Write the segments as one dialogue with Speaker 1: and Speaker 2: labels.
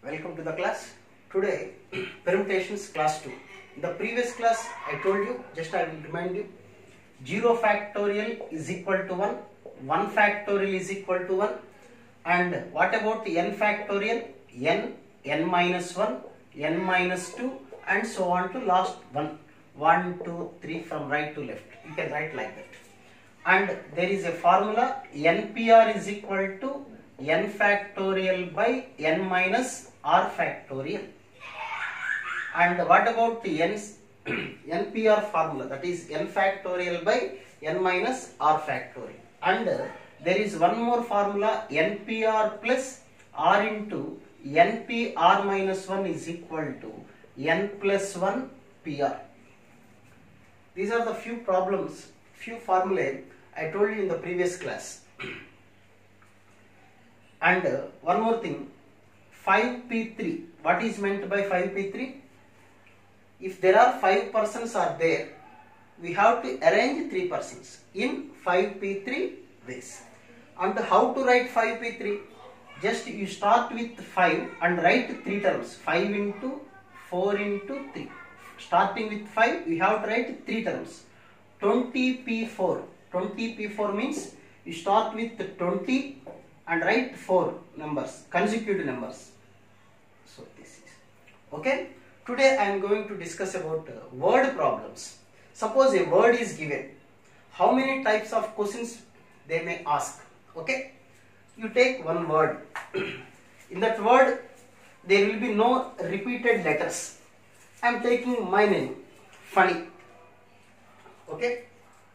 Speaker 1: Welcome to the class. Today, permutations class 2. In the previous class, I told you, just I will remind you, 0 factorial is equal to 1, 1 factorial is equal to 1, and what about n factorial? n, n minus 1, n minus 2, and so on to last 1. 1, 2, 3 from right to left. You can write like that. And there is a formula npr is equal to n factorial by n minus r factorial. And what about the n, npr formula that is n factorial by n minus r factorial. And uh, there is one more formula npr plus r into npr minus 1 is equal to n plus 1 pr. These are the few problems, few formulae I told you in the previous class. and uh, one more thing, 5p3. What is meant by 5p3? If there are 5 persons are there, we have to arrange 3 persons in 5p3 ways. And how to write 5p3? Just you start with 5 and write 3 terms. 5 into 4 into 3 starting with 5 we have to write 3 terms 20p4 20p4 means you start with 20 and write 4 numbers consecutive numbers so this is okay today i am going to discuss about uh, word problems suppose a word is given how many types of questions they may ask okay you take one word in that word there will be no repeated letters I am taking my name, funny. Okay.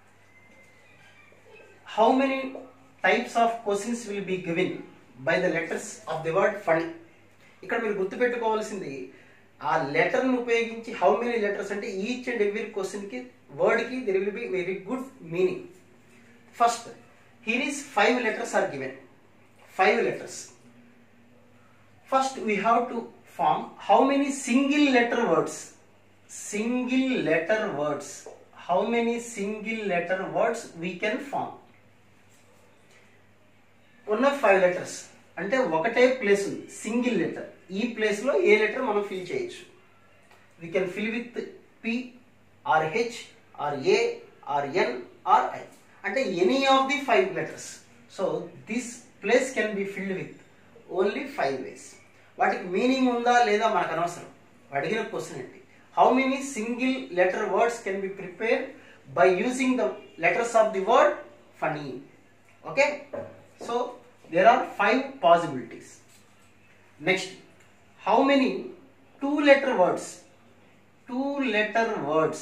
Speaker 1: How many types of questions will be given by the letters of the word funny? ఇక్కడ మీరు గుర్తుపెట్టుకోవాల్సింది ఆ లెటర్ను ఉపయోగించి how many letters అంటే each and every క్వశ్చన్కి వర్డ్కి there will be very good meaning first here is five letters are given five letters first we have to form how many single letter words single letter words how many single letter words we can form ఉన్న five letters అంటే ఒకటే place ఉంది single letter ఈ place లో ఏ letter మనం fill చేయొచ్చు we can fill with P or H or A or N or I అంటే any of the five letters so this place can be filled with only five ways వాటికి meaning ఉందా లేదా మనకు అనవసరం అడిగిన question ఏంటి how many single letter words can be prepare by using the letters of the word Phani okay so there are five possibilities next how many two letter words two letter words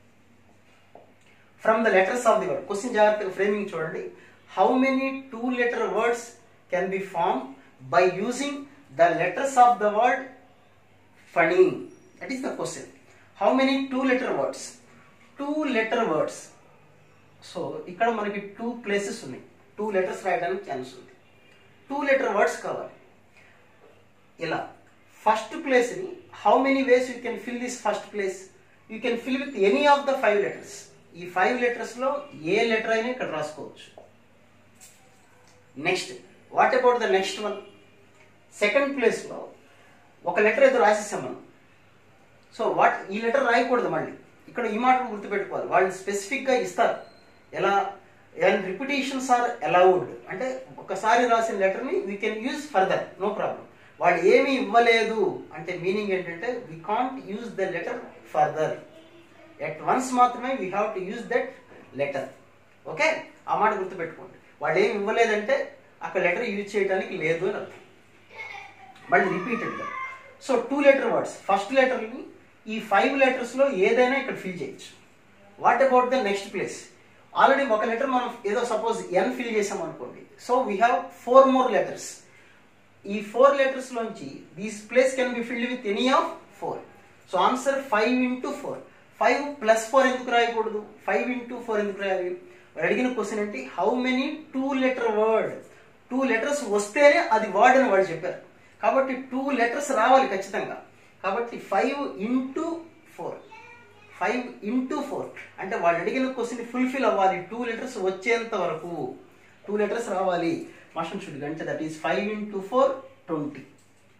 Speaker 1: from the letters of the word question జాగ్రత్తగా framing చూడండి how many two letter words can be form by using the letters of the word funny that is the question how many two letter words two letter words so ఇక్కడ మనకి two places ఉన్నాయి two letters రాయడానికి chance ఉంది two letter words కావాలి ఇలా first ప్లేస్ని how many ways you can fill this first place you can fill with any of the five letters ఈ five లెటర్స్లో ఏ లెటర్ అయినా ఇక్కడ రాసుకోవచ్చు next what about the next one second ప్లేస్లో ఒక లెటర్ ఏదో రాసేసాం మనం సో వాట్ ఈ లెటర్ రాయకూడదు మళ్ళీ ఇక్కడ ఈ మాట గుర్తుపెట్టుకోవాలి వాళ్ళు స్పెసిఫిక్గా ఇస్తారు ఎలా అండ్ రిపిటేషన్స్ ఆర్ అలౌడ్ అంటే ఒకసారి రాసిన లెటర్ని we can use further no problem వాళ్ళు ఏమీ ఇవ్వలేదు అంటే మీనింగ్ ఏంటంటే we can't use the letter further at once మాత్రమే we have to use that letter okay ఆ మాట గుర్తుపెట్టుకోండి వాళ్ళు ఏమి ఇవ్వలేదంటే అక్కడ లెటర్ యూజ్ చేయడానికి లేదు అని అర్థం మళ్ళీ రిపీటెడ్గా so two letter words first లెటర్ని ఈ ఫైవ్ లెటర్స్లో ఏదైనా ఇక్కడ ఫిల్ చేయొచ్చు what about the next place already ఒక లెటర్ మనం ఏదో సపోజ్ ఎన్ ఫిల్ చేసాం అనుకోండి so we have four more letters ఈ ఫోర్ లెటర్స్ లోంచి these place can be filled with any of four so answer five into four five plus four ఎందుకు రాయకూడదు five into four ఎందుకు రాయాలి అడిగిన question ఏంటి how many two letter word two letters వస్తేనే అది వర్డ్ అని వాళ్ళు చెప్పారు కాబట్టి టూ లెటర్స్ రావాలి ఖచ్చితంగా కాబట్టి five into four five into four అంటే వాళ్ళు అడిగిన క్వశ్చన్ ఫుల్ఫిల్ అవ్వాలి టూ లెటర్స్ వచ్చేంత వరకు టూ లెటర్స్ రావాలి మాస్టర్ షుడ్ అంటే that is five into four twenty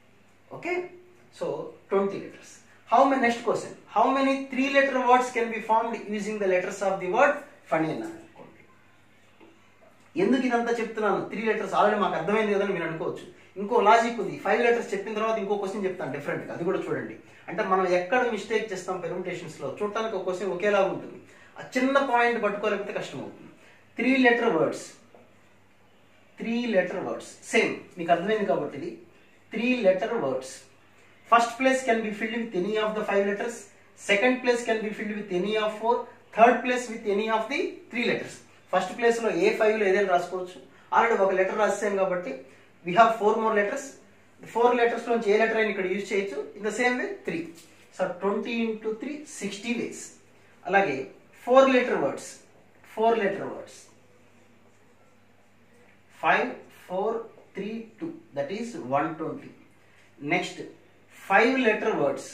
Speaker 1: okay so twenty letters how many next question how many three letter words can be formed using the letters of the word Phani అన్నారు అనుకోండి ఎందుకు ఇదంతా చెప్తున్నాను three letters already మాకు అర్థమైంది కదని మీరు అనుకోవచ్చు ఇంకో లాజిక్ ఉంది ఫైవ్ లెటర్స్ చెప్పిన తర్వాత ఇంకో క్వశ్చన్ చెప్తాను డిఫరెంట్ అది కూడా చూడండి అంటే మనం ఎక్కడ మిస్టేక్ చేస్తాం పెర్మిటేషన్స్ లో చూడటానికి ఒక క్వశ్చన్ ఒకేలా ఉంటుంది ఆ చిన్న పాయింట్ పట్టుకోలేకపోతే కష్టం అవుతుంది three letter words three letter words same మీకు అర్థమైంది కాబట్టి ఇది three letter words first place can be filled with any of the five letters second place can be filled with any of four third place with any of the three letters first place లో ఏ five లో ఏదైనా రాసుకోవచ్చు already ఒక letter రాసాం కాబట్టి we have four more letters four letters నుంచి ఏ లెటర్ అయినా ఇక్కడ యూజ్ చేయొచ్చు in the same way three so twenty into three sixty ways అలాగే four letter words four letter words five four three two that is one twenty next five letter words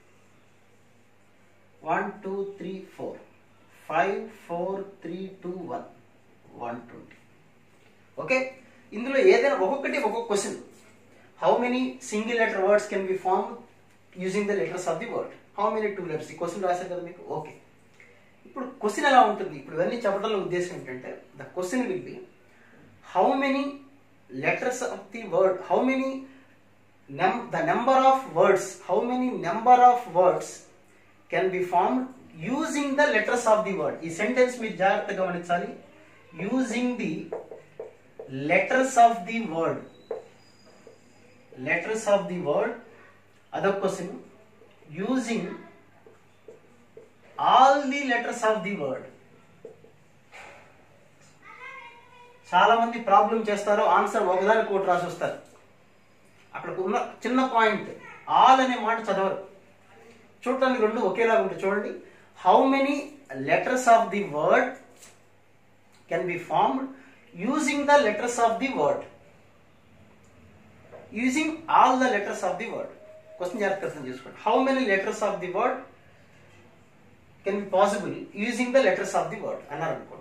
Speaker 1: one two three four five four three two one one twenty okay ఇందులో ఏదైనా ఒక్కొక్కటి ఒక్కొక్క question how many single letter words can be form using the letters of the word how many two letters ఈ question రాశారు కదా మీకు okay ఇప్పుడు question ఎలా ఉంటుంది ఇప్పుడు ఇవన్నీ చెప్పడంలో ఉద్దేశం ఏంటంటే the question will be how many letters of the word how many the number of words how many number of words can be form using the letters of the word ఈ sentence మీరు జాగ్రత్తగా గమనించాలి using the letters of the word letters of the word అదొక question using all the letters of the word చాలా మంది problem చేస్తారు answer ఒకదానికి ఒకటి రాసి వస్తారు అక్కడ ఉన్న చిన్న పాయింట్ ఆల్ అనే మాట చదవరు చూడటానికి రెండు ఒకేలా ఉంటాయి చూడండి how many letters of the word can be formed using the letters of the word using all the letters of the word question జాగ్రత్త అర్థం చేసుకోండి how many letters of the word can be possible using the letters of the word అన్నారు అనుకోండి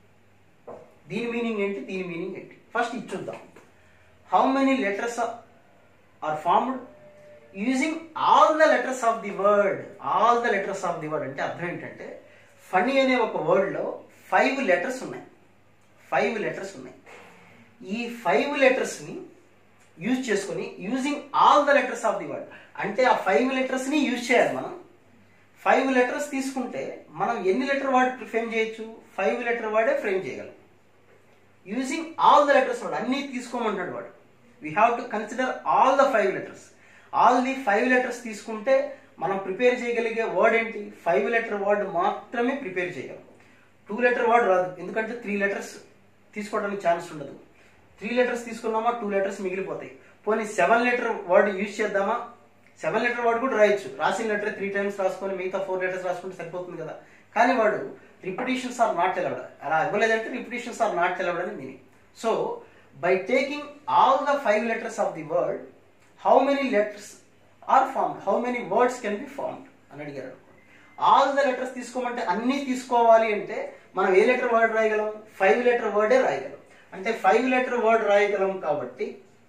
Speaker 1: దీని meaning ఏంటి దీని meaning ఏంటి first ఇది చూద్దాం how many letters are formed using all the letters of the word all the letters of the word అంటే అర్థం ఏంటంటే ఫనీ అనే ఒక వర్డ్లో ఫైవ్ లెటర్స్ ఉన్నాయి ఫైవ్ లెటర్స్ ఉన్నాయి ఈ ఫైవ్ లెటర్స్ని యూజ్ చేసుకొని using all the letters of the word అంటే ఆ ఫైవ్ లెటర్స్ని యూజ్ చేయాలి మనం ఫైవ్ లెటర్స్ తీసుకుంటే మనం ఎన్ని లెటర్ వర్డ్ ఫ్రేమ్ చేయొచ్చు ఫైవ్ లెటర్ వర్డే ఫ్రేమ్ చేయగలం using all the letters word అన్ని తీసుకోమంటాడు వాడు we have to consider all the five letters all the five letters తీసుకుంటే మనం ప్రిపేర్ చేయగలిగే వర్డ్ ఏంటి ఫైవ్ లెటర్ వర్డ్ మాత్రమే ప్రిపేర్ చేయగలం టూ లెటర్ వర్డ్ రాదు ఎందుకంటే త్రీ లెటర్స్ తీసుకోవడానికి ఛాన్స్ ఉండదు త్రీ లెటర్స్ తీసుకున్నామా టూ లెటర్స్ మిగిలిపోతాయి పోనీ సెవెన్ లెటర్ వర్డ్ యూజ్ చేద్దామా సెవెన్ లెటర్ వర్డ్ కూడా రాయొచ్చు రాసిన లెటర్ త్రీ టైమ్స్ రాసుకొని మిగతా ఫోర్ లెటర్స్ రాసుకుంటే సరిపోతుంది కదా కానీ వాడు రిపిటేషన్స్ ఆర్ నాట్ ఎలవడ్ అలా ఇవ్వలేదంటే రిపిటేషన్స్ ఆర్ నాట్ ఎలవడ్ అని meaning so by taking all the five letters of the word how many letters are formed how many words can be formed అని అడిగారు ఆల్ ద లెటర్స్ తీసుకోమంటే అన్ని తీసుకోవాలి అంటే మనం ఏ లెటర్ వర్డ్ రాయగలం five letter వర్డే రాయగలం అంటే ఫైవ్ లెటర్ వర్డ్ రాయగలం కాబట్టి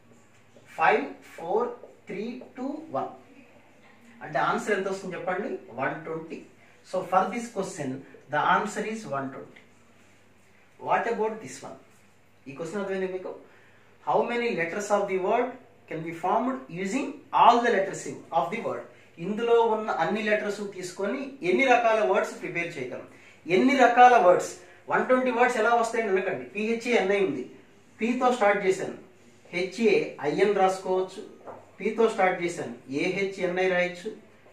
Speaker 1: five four three two one అంటే ఆన్సర్ ఎంత వస్తుంది చెప్పండి one twenty so for this question the answer is one twenty what about this one ఈ క్వశ్చన్ అర్థమైంది మీకు how many letters of the word can be formed using all the letters of the word ఇందులో ఉన్న అన్ని letters తీసుకొని ఎన్ని రకాల words prepare చేయగలం ఎన్ని రకాల వర్డ్స్ వన్ ట్వంటీ వర్డ్స్ ఎలా వస్తాయని అనకండి పిహెచ్ఏ ఎన్ఐ ఉంది పితో స్టార్ట్ చేశాను హెచ్ఏ ఐఎన్ రాసుకోవచ్చు పితో స్టార్ట్ చేశాను ఏహెచ్ఎన్ఐ రాయొచ్చు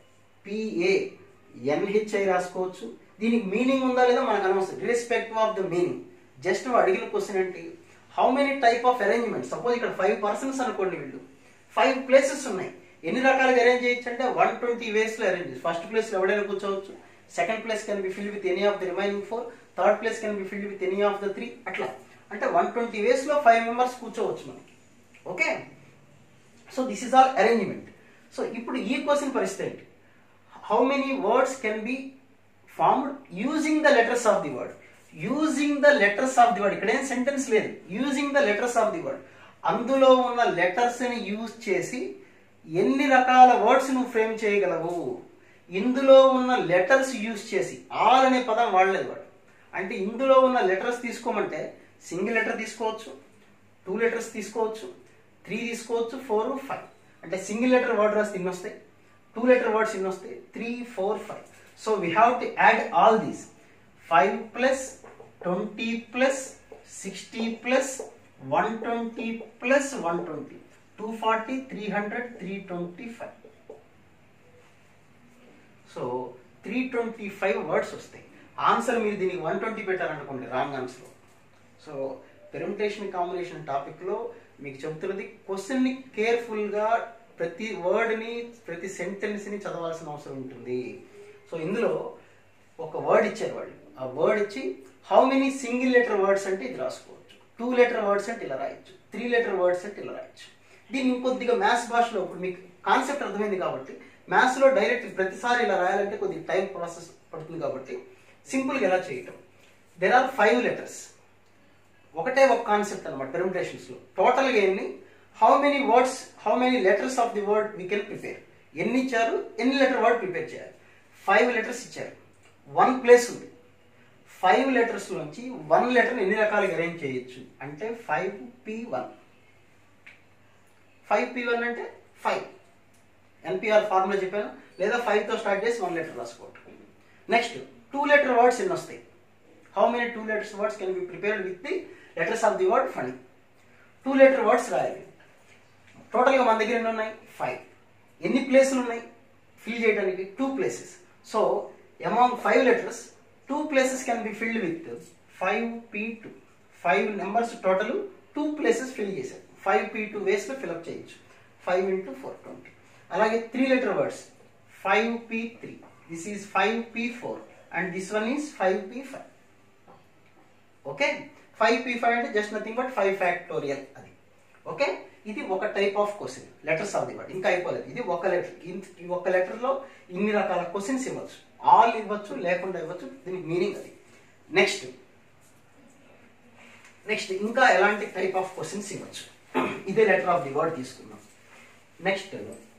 Speaker 1: పిఏ ఎన్హెచ్ఐ రాసుకోవచ్చు దీనికి మీనింగ్ ఉందా లేదా మనకు అనవసరం respect of the meaning just అడిగిన క్వశ్చన్ ఏంటి how many type of arrangement suppose ఇక్కడ ఫైవ్ పర్సన్స్ అనుకోండి వీళ్ళు ఫైవ్ ప్లేసెస్ ఉన్నాయి ఎన్ని రకాలుగా అరేంజ్ చేయొచ్చు అంటే వన్ ట్వంటీ వేస్ లో అరేంజ్ ఫస్ట్ ప్లేస్ లో ఎవడైనా కూర్చోవచ్చు second place can be filled with any of the remaining four third place can be filled with any of the three అట్లా అంటే వన్ ట్వంటీ వేస్ లో ఫైవ్ మెంబర్స్ కూర్చోవచ్చు మనకి okay so this is all arrangement so ఇప్పుడు ఈ question పరిస్థితి ఏంటి how many words can be formed using the letters of the word using the letters of the word ఇక్కడ ఏం సెంటెన్స్ లేదు using the letters of the word అందులో ఉన్న letters ని యూజ్ చేసి ఎన్ని రకాల వర్డ్స్ నువ్వు ఫ్రేమ్ చేయగలవు ఇందులో ఉన్న లెటర్స్ యూజ్ చేసి ఆల్ అనే పదం వాడలేదు వాడు అంటే ఇందులో ఉన్న లెటర్స్ తీసుకోమంటే సింగిల్ లెటర్ తీసుకోవచ్చు టూ లెటర్స్ తీసుకోవచ్చు త్రీ తీసుకోవచ్చు ఫోర్ ఫైవ్ అంటే సింగిల్ లెటర్ వర్డ్ రాస్తే ఇన్ని వస్తాయి టూ లెటర్ వర్డ్స్ ఇన్ని వస్తాయి three four five so we have to add all these five plus twenty plus sixty plus one twenty plus one twenty two forty three hundred three twenty five so three twenty five words వస్తాయి answer మీరు దీనికి one twenty పెట్టారనుకోండి wrong answer so permutation combination టాపిక్లో మీకు చెబుతున్నది క్వశ్చన్ని కేర్ఫుల్గా ప్రతి వర్డ్ని ప్రతి సెంటెన్స్ని చదవాల్సిన అవసరం ఉంటుంది సో ఇందులో ఒక వర్డ్ ఇచ్చారు వాళ్ళు ఆ వర్డ్ ఇచ్చి how many single letter words అంటే ఇది రాసుకోవచ్చు టూ లెటర్ వర్డ్స్ అంటే ఇలా రాయొచ్చు త్రీ లెటర్ వర్డ్స్ అంటే ఇలా రాయొచ్చు దీన్ని ఇంకొద్దిగా మ్యాథ్స్ భాషలో ఇప్పుడు మీకు కాన్సెప్ట్ అర్థమైంది కాబట్టి మ్యాథ్స్లో డైరెక్ట్ ప్రతిసారి ఇలా రాయాలంటే కొద్దిగా టైం ప్రాసెస్ పడుతుంది కాబట్టి సింపుల్గా ఎలా చేయటం దెర్ ఆర్ ఫైవ్ లెటర్స్ ఒకటే ఒక కాన్సెప్ట్ అనమాట పెర్మిటేషన్స్లో టోటల్గా ఎన్ని how many words how many letters of the word we can prepare ఎన్ని ఇచ్చారు ఎన్ని లెటర్ వర్డ్ ప్రిపేర్ చేయాలి ఫైవ్ లెటర్స్ ఇచ్చారు వన్ ప్లేస్ ఉంది ఫైవ్ లెటర్స్ నుంచి వన్ లెటర్ ఎన్ని రకాలుగా అరేంజ్ చేయొచ్చు అంటే five P one five P one అంటే ఫైవ్ ఎన్పిఆర్ ఫార్ములా చెప్పాను లేదా ఫైవ్తో స్టార్ట్ చేసి వన్ లెటర్ రాసుకోవటం నెక్స్ట్ టూ లెటర్ వర్డ్స్ ఎన్ని వస్తాయి how many two letters words can be prepared with the letters of the word funny two letter words రాయాలి టోటల్గా మన దగ్గర ఎన్ని ఉన్నాయి ఫైవ్ ఎన్ని ప్లేసులు ఉన్నాయి ఫిల్ చేయడానికి two places so among five letters two places can be filled with five P two five numbers total two places fill చేశారు ఫైవ్ పీ టూ వేస్లో ఫిల్అప్ చేయొచ్చు ఫైవ్ ఇంటూ ఫోర్ ట్వంటీ అలాగే three letter words five P three this is five P four and this one is five P five okay five P five అంటే just nothing but five factorial అది okay ఇది ఒక type of question letters of the word ఇంకా అయిపోలేదు ఇది ఒక letter ఈ ఒక లెటర్లో ఇన్ని రకాల క్వశ్చన్స్ ఇవ్వచ్చు ఆల్ ఇవ్వచ్చు లేకుండా ఇవ్వచ్చు దీనికి మీనింగ్ అది నెక్స్ట్ నెక్స్ట్ ఇంకా ఎలాంటి టైప్ ఆఫ్ క్వశ్చన్స్ ఇవ్వచ్చు ఇదే లెటర్ ఆఫ్ ది వర్డ్ తీసుకుందాం నెక్స్ట్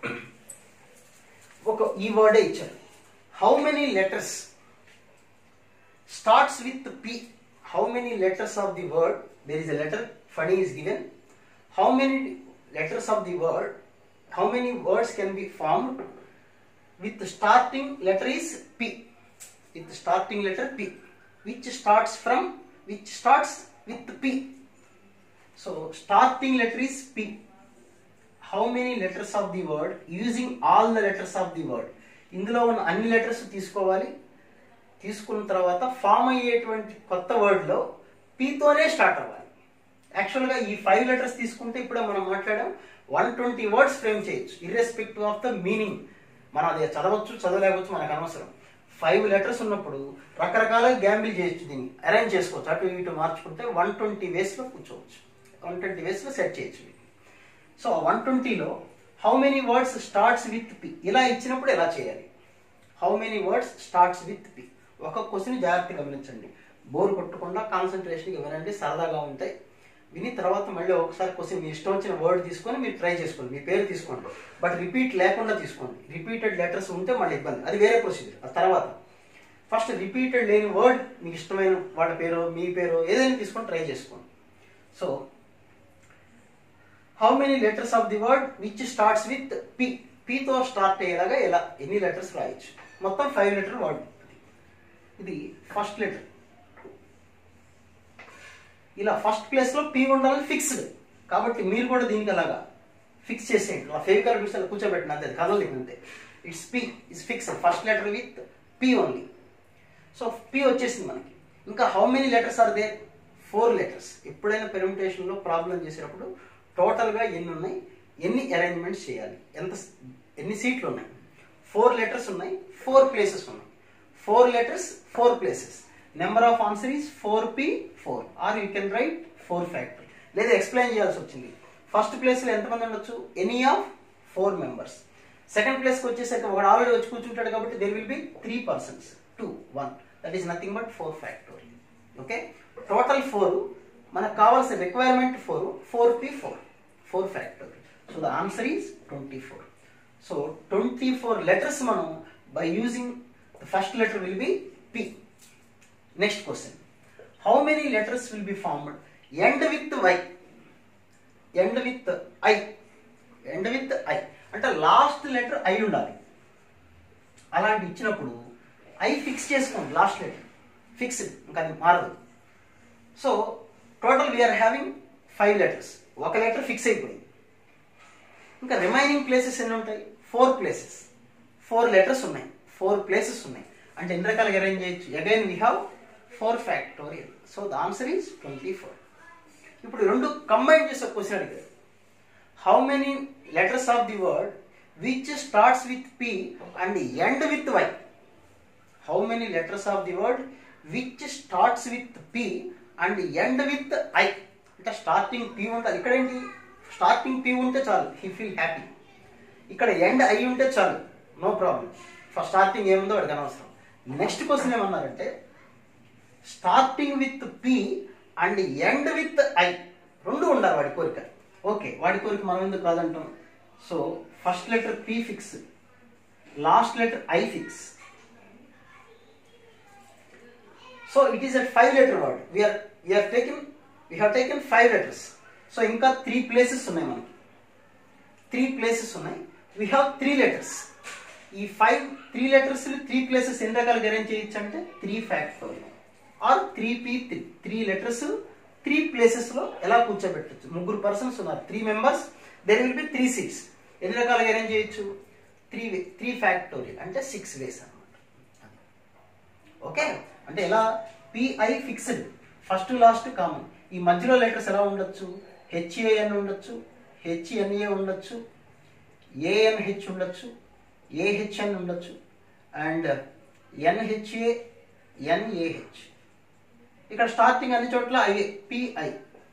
Speaker 1: ఒక ఈ వర్డే ఇచ్చారు how many letters starts with P. How many letters of the word? There is a letter, funny is given. How many letters of the word? How many words can be formed with the starting letter is P. With the starting letter P, which starts from, which starts with P. So starting letter is P. How many letters of the word? Using all the letters of the word. ఇందులో ఉన్న అన్ని letters తీసుకోవాలి తీసుకున్న తర్వాత form అయ్యేటువంటి కొత్త వర్డ్లో పీతోనే start అవ్వాలి యాక్చువల్గా ఈ ఫైవ్ లెటర్స్ తీసుకుంటే ఇప్పుడే మనం మాట్లాడాం వన్ ట్వంటీ వర్డ్స్ ఫ్రేమ్ చేయొచ్చు ఇర్రెస్పెక్టివ్ ఆఫ్ ద మీనింగ్ మనం అది చదవచ్చు చదవలేకపోవచ్చు మనకు అనవసరం ఫైవ్ లెటర్స్ ఉన్నప్పుడు రకరకాలుగా గ్యాంబిల్ చేయొచ్చు దీన్ని అరేంజ్ చేసుకోవచ్చు అటు ఇటు మార్చుకుంటే వన్ ట్వంటీ వేస్లో కూర్చోవచ్చు వన్ ట్వంటీ వేస్లో సెట్ చేయొచ్చు సో వన్ ట్వంటీలో how many words starts with P ఇలా ఇచ్చినప్పుడు ఎలా చేయాలి how many words starts with P ఒక క్వశ్చన్ జాగ్రత్తగా గమనించండి బోర్ కొట్టకుండా కాన్సన్ట్రేషన్గా వినండి సరదాగా ఉంటాయి విని తర్వాత మళ్ళీ ఒకసారి క్వశ్చన్ మీ ఇష్టం వచ్చిన వర్డ్ తీసుకొని మీరు ట్రై చేసుకోండి మీ పేరు తీసుకోండి బట్ రిపీట్ లేకుండా తీసుకోండి రిపీటెడ్ లెటర్స్ ఉంటే మళ్ళీ ఇబ్బంది అది వేరే ప్రొసీజర్ ఆ తర్వాత ఫస్ట్ రిపీటెడ్ లేని వర్డ్ మీకు ఇష్టమైన వాళ్ళ పేరు మీ పేరు ఏదైనా తీసుకొని ట్రై చేసుకోండి so how many letters of the word which starts with P పితో స్టార్ట్ అయ్యేలాగా ఎలా ఎన్ని లెటర్స్ రాయొచ్చు మొత్తం ఫైవ్ లెటర్ వర్డ్ ఇది ఫస్ట్ లెటర్ ఇలా ఫస్ట్ ప్లేస్ లో పి ఉండాలని ఫిక్స్డ్ కాబట్టి మీరు కూడా దీనికి అలాగా ఫిక్స్ చేసేయండి అలా ఫేక్ కనిపిస్తే కూర్చోబెట్టిన అంతే కదలేదు అంతే it's P it's fix first letter with P only so P వచ్చేసింది మనకి ఇంకా how many letters are they four letters ఎప్పుడైనా పెర్మిటేషన్లో ప్రాబ్లం చేసేటప్పుడు టోటల్గా ఎన్ని ఉన్నాయి ఎన్ని అరేంజ్మెంట్స్ చేయాలి ఎంత ఎన్ని సీట్లు ఉన్నాయి ఫోర్ లెటర్స్ ఉన్నాయి ఫోర్ ప్లేసెస్ ఉన్నాయి four letters four places number of answer is four P four or you can write four factory లేదా ఎక్స్ప్లెయిన్ చేయాల్సి వచ్చింది ఫస్ట్ ప్లేస్లో ఎంతమంది ఉండొచ్చు any of four members second ప్లేస్కి వచ్చేసరికి ఒకడు ఆల్రెడీ వచ్చి కూర్చుంటాడు కాబట్టి there will be three persons two one that is nothing but four factory okay total four మనకు కావాల్సిన requirement four four P four four factory so the answer is twenty four so twenty four letters మనం by using the first letter will be P next question how many letters will be formed end with Y end with I end with I అంటే last letter I ఉండాలి అలాంటి ఇచ్చినప్పుడు I fix చేసుకోండి last letter fixed ఇంకా అది మారదు so total we are having five letters ఒక letter fix అయిపోయింది ఇంకా రిమైనింగ్ ప్లేసెస్ ఎన్ని ఉంటాయి ఫోర్ ప్లేసెస్ ఫోర్ లెటర్స్ ఉన్నాయి ఫోర్ ప్లేసెస్ ఉన్నాయి అంటే ఎన్ని రకాలుగా అరేంజ్ చేయొచ్చు again we have four factorial so the answer is twenty four ఇప్పుడు రెండు కంబైన్ చేసే క్వశ్చన్ అడిగారు how many letters of the word which starts with P and end with Y how many letters of the word which starts with P and end with I అంటే starting P ఉంటుంది ఇక్కడ ఏంటి starting P ఉంటే చాలు he feel happy ఇక్కడ end I ఉంటే చాలు no problem first starting ఏముందో వాడికి అనవసరం నెక్స్ట్ క్వశ్చన్ ఏమన్నారంటే starting with P and end with I రెండు ఉండాలి వాడి కోరిక ఓకే వాడి కోరిక మనం ఎందుకు కాదంటాం so first letter P fix last letter I fix so it is a five letter word we are we are taken we have taken five letters so ఇంకా త్రీ ప్లేసెస్ ఉన్నాయి మనకి త్రీ ప్లేసెస్ ఉన్నాయి వీ హ్యావ్ త్రీ లెటర్స్ ఈ five three letters three places ఎన్ని రకాలుగా arrange చేయొచ్చు అంటే three factorial or three P three three letters three places లో ఎలా కూర్చోబెట్టచ్చు ముగ్గురు పర్సన్స్ ఉన్నారు three members there will be three seats ఎన్ని రకాలుగా అరేంజ్ చేయొచ్చు త్రీ త్రీ ఫ్యాక్టోరియల్ అంటే సిక్స్ వేస్ అనమాట ఓకే అంటే ఎలా PI fixed first last common ఈ మధ్యలో లెటర్స్ ఎలా ఉండొచ్చు హెచ్ఏఎన్ ఉండొచ్చు హెచ్ఎన్ఏ ఉండొచ్చు ఏఎన్హెచ్ ఉండొచ్చు ఏహెచ్ఎన్ ఉండొచ్చు అండ్ ఎన్హెచ్ఏ ఎన్ఏహెచ్ ఇక్కడ స్టార్టింగ్ అన్ని చోట్ల I PI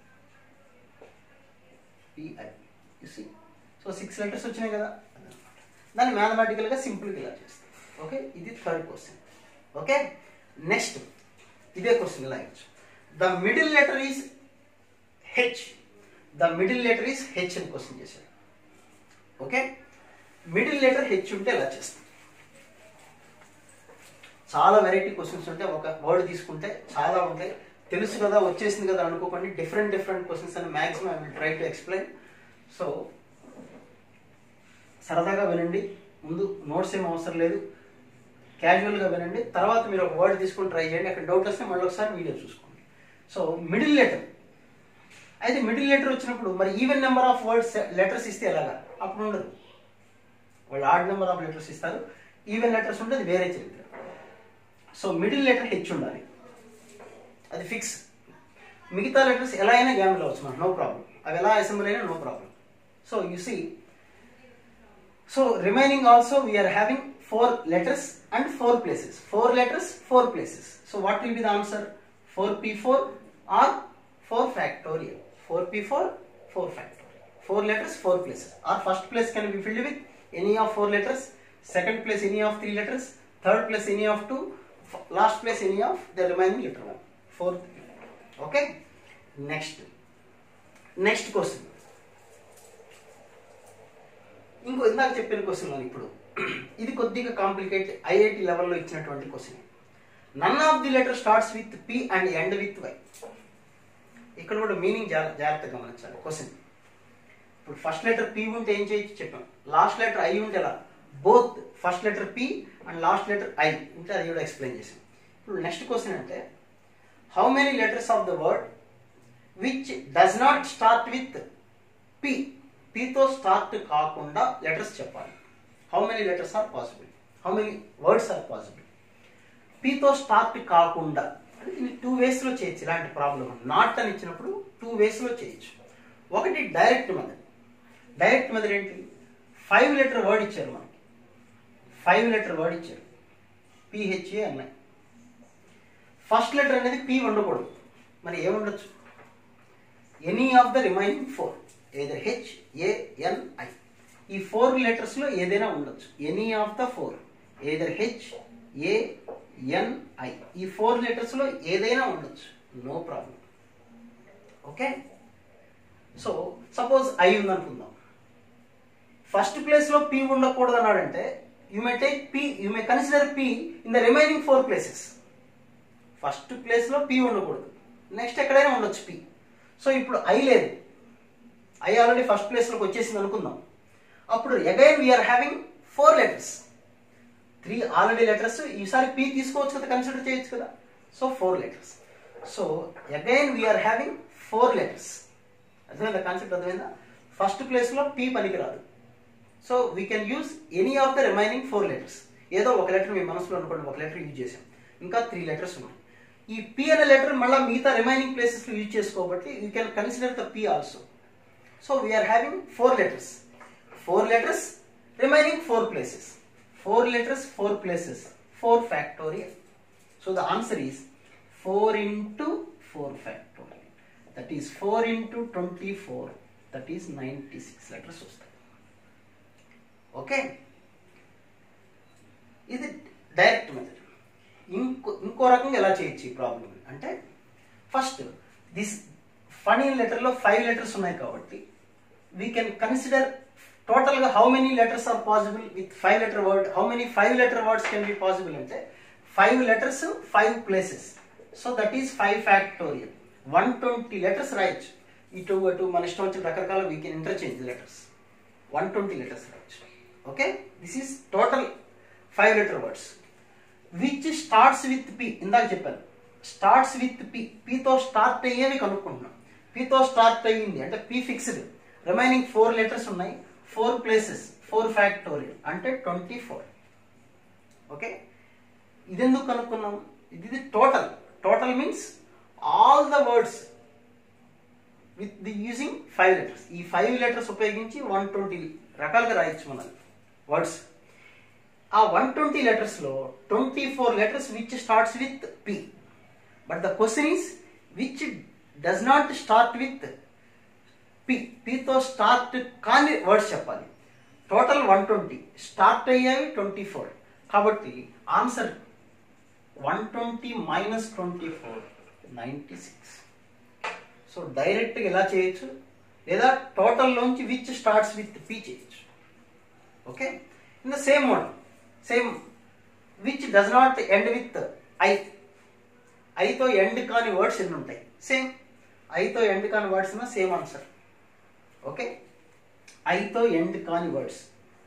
Speaker 1: PI so six letters వచ్చినాయి కదా దాన్ని మ్యాథమెటికల్గా సింపుల్గా ఇలా చేస్తాం ఓకే ఇది థర్డ్ క్వశ్చన్ ఓకే నెక్స్ట్ ఇదే క్వశ్చన్ ఇలా ఇచ్చు the middle letter is H the middle letter is H అని క్వశ్చన్ చేశాడు ఓకే మిడిల్ లెటర్ హెచ్ ఉంటే ఇలా చేస్తాం చాలా వెరైటీ క్వశ్చన్స్ ఉంటాయి ఒక వర్డ్ తీసుకుంటే చాలా ఉంటాయి తెలుసు కదా వచ్చేసింది కదా అనుకోకండి డిఫరెంట్ డిఫరెంట్ క్వశ్చన్స్ అని maximum I will try to explain so సరదాగా వినండి ముందు నోట్స్ ఏం అవసరం లేదు క్యాజువల్గా వినండి తర్వాత మీరు ఒక వర్డ్ తీసుకొని ట్రై చేయండి అక్కడ డౌట్ వస్తే మళ్ళీ ఒకసారి వీడియో చూసుకోండి సో మిడిల్ లెటర్ అయితే మిడిల్ లెటర్ వచ్చినప్పుడు మరి even number of words letters ఇస్తే ఎలాగా అప్పుడు ఉండదు వాళ్ళు ఆడ్ నెంబర్ ఆఫ్ లెటర్స్ ఇస్తారు ఈవెన్ లెటర్స్ ఉంటే అది వేరే చరిత్ర సో మిడిల్ లెటర్ హెచ్ ఉండాలి అది ఫిక్స్ మిగతా లెటర్స్ ఎలా అయినా గ్యామ్లో అవచ్చు మనకు నో ప్రాబ్లం అవి ఎలా అసెంబ్లీ అయినా no problem so you see so remaining also we are having four letters and four places four letters four places so what will be the answer four P four or four factorial four P four four factorial four letters four places or first place can be filled with any of four letters second place any of three letters third place any of two last place any of the remaining letter one fourth okay next next question ఇంకో ఇందాక చెప్పిన question ఇప్పుడు ఇది కొద్దిగా complicate IIT లెవెల్లో ఇచ్చినటువంటి question none of the letter starts with P and end with Y ఇక్కడ కూడా మీనింగ్ జాగ్రత్తగా గమనించాలి క్వశ్చన్ ఇప్పుడు ఫస్ట్ లెటర్ పి ఉంటే ఏం చేయొచ్చు చెప్పాం లాస్ట్ లెటర్ ఐ ఉంటే ఎలా both first letter P and last letter I ఉంటే అది కూడా ఎక్స్ప్లెయిన్ చేసాం ఇప్పుడు నెక్స్ట్ క్వశ్చన్ అంటే how many letters of the word which does not start with P పితో స్టార్ట్ కాకుండా లెటర్స్ చెప్పాలి how many letters are possible how many words are possible పితో స్టార్ట్ కాకుండా అంటే దీన్ని టూ వేస్లో చేయొచ్చు ఇలాంటి ప్రాబ్లం నాట్ అని ఇచ్చినప్పుడు టూ వేస్లో చేయొచ్చు ఒకటి డైరెక్ట్ మెథడ్ డైరెక్ట్ మెథడ్ ఏంటి ఫైవ్ లెటర్ వర్డ్ ఇచ్చారు మనకి ఫైవ్ లెటర్ వర్డ్ ఇచ్చారు పిహెచ్ఏ అన్నాయి ఫస్ట్ లెటర్ అనేది పి ఉండకూడదు మరి ఏముండొచ్చు any of the remaining four either H A N I ఈ ఫోర్ లెటర్స్లో ఏదైనా ఉండొచ్చు any of the four either H A N I ఈ ఫోర్ లెటర్స్లో ఏదైనా ఉండొచ్చు no problem okay so suppose I ఉందనుకుందాం ఫస్ట్ ప్లేస్ లో పి ఉండకూడదు అన్నాడంటే you may take P you may consider P in the remaining four places first place లో P ఉండకూడదు నెక్స్ట్ ఎక్కడైనా ఉండొచ్చు పి సో ఇప్పుడు ఐ లేదు ఐ ఆల్రెడీ ఫస్ట్ ప్లేస్ లోకి వచ్చేసింది అనుకుందాం అప్పుడు again we are having four letters three already letters ఈసారి పి తీసుకోవచ్చు కదా కన్సిడర్ చేయొచ్చు కదా so four letters so again we are having four letters అర్థమైందా కాన్సెప్ట్ అర్థమైందా ఫస్ట్ ప్లేస్లో పి పనికిరాదు so we can use any of the remaining four letters ఏదో ఒక లెటర్ మీ మనసులో అనుకోండి ఒక లెటర్ యూజ్ చేసాం ఇంకా త్రీ లెటర్స్ ఉన్నాయి ఈ పి అనే లెటర్ మళ్ళీ మిగతా రిమైనింగ్ ప్లేసెస్లో యూజ్ చేసుకోబట్టి you can consider the P also so we are having four letters four letters remaining four places four letters four places four factorial so the answer is four into four factorial that is four into twenty four that is ninety six letters వస్తాయి okay ఇది direct method ఇంకో ఇంకో రకంగా ఎలా చేయొచ్చు ఈ problem అంటే first this Phani లెటర్లో ఫైవ్ లెటర్స్ ఉన్నాయి కాబట్టి వీ కెన్ కన్సిడర్ టోటల్గా how many letters are possible with five letter word how many five letter words can be possible అంటే five letters five places so that is five factorial one twenty letters రాయొచ్చు ఇటు అటు మన ఇష్టం వచ్చిన రకరకాల we can interchange letters one twenty letters రాయొచ్చు okay this is total five letter words which starts with P ఇందాక చెప్పాను స్టార్ట్స్ విత్ పి పితో స్టార్ట్ అయ్యేవి కనుక్కుంటున్నాం పితో స్టార్ట్ అయ్యింది అంటే P fixed remaining four letters ఉన్నాయి ఫోర్ ప్లేసెస్ ఫోర్ ఫ్యాక్టోరియల్ అంటే ట్వంటీ ఫోర్ ఓకే ఇది ఎందుకు కనుక్కున్నాం ఇది total total means all the words with the using five letters ఈ ఫైవ్ లెటర్స్ ఉపయోగించి వన్ ట్వంటీ రకాలుగా రాయొచ్చు మనం వర్డ్స్ ఆ వన్ ట్వంటీ లెటర్స్లో twenty four letters which starts with P but the question is which does not start with P పితో start కాని words చెప్పాలి టోటల్ వన్ ట్వంటీ స్టార్ట్ అయ్యాయి ట్వంటీ ఫోర్ కాబట్టి answer one twenty minus twenty four ninety six so డైరెక్ట్గా ఎలా చేయొచ్చు లేదా టోటల్లోంచి విచ్ స్టార్ట్స్ విత్ పి చేయొచ్చు okay in the same model same which does not end with I ఐతో end కాని వర్డ్స్ ఎన్ని ఉంటాయి సేమ్ ఐతో ఎండ్ కాని వర్డ్స్ ఉన్న సేమ్ ఆన్సర్ ఓకే ఐతో ఎండ్ కాని వర్డ్స్